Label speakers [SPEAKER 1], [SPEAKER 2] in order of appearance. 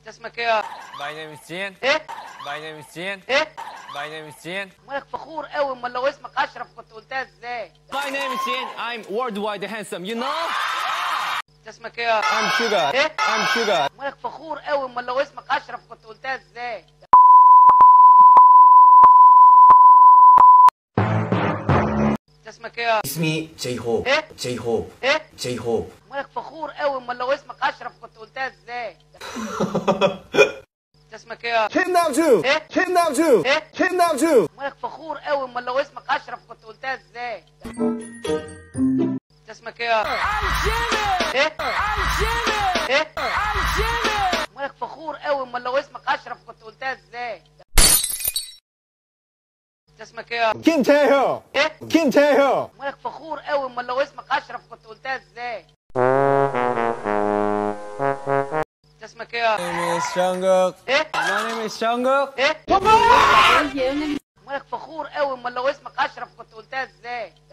[SPEAKER 1] اسمك ايه يا
[SPEAKER 2] My name is Jian.
[SPEAKER 1] ايه
[SPEAKER 2] My name is Jian.
[SPEAKER 1] ايه
[SPEAKER 2] My name is Jian.
[SPEAKER 1] مالك فخور قوي امال لو اسمك اشرف كنت قلتها ازاي
[SPEAKER 2] My name is Jian. I'm worldwide handsome. You know?
[SPEAKER 1] اسمك ايه يا
[SPEAKER 2] I'm sugar.
[SPEAKER 1] ايه
[SPEAKER 2] I'm sugar.
[SPEAKER 1] مالك فخور قوي امال لو اسمك اشرف كنت قلتها ازاي اسمك ايه يا
[SPEAKER 3] اسمي جي هوب
[SPEAKER 1] إيه؟
[SPEAKER 3] جي هوب
[SPEAKER 1] ايه
[SPEAKER 3] جي هوب
[SPEAKER 1] مالك فخور قوي امال لو اسمك اشرف كنت قلتها ازاي اسمك ايه يا
[SPEAKER 4] 天道主
[SPEAKER 1] إيه؟
[SPEAKER 4] 天道主
[SPEAKER 1] إيه؟
[SPEAKER 4] 天道主
[SPEAKER 1] مالك فخور قوي امال لو اسمك اشرف كنت قلتها ازاي اسمك ايه يا ايه ايه مالك فخور قوي امال لو اسمك اشرف كنت قلتها ازاي اسمك ايه يا
[SPEAKER 4] 金天后
[SPEAKER 1] ايه
[SPEAKER 4] 金天后
[SPEAKER 1] مالك فخور قوي امال لو اسمك اشرف كنت قلتها ازاي اسمك ايه يا
[SPEAKER 2] My name is Jungkook.
[SPEAKER 1] ايه
[SPEAKER 2] My name is Jungkook.
[SPEAKER 1] ايه مالك فخور قوي امال لو اسمك اشرف كنت قلتها ازاي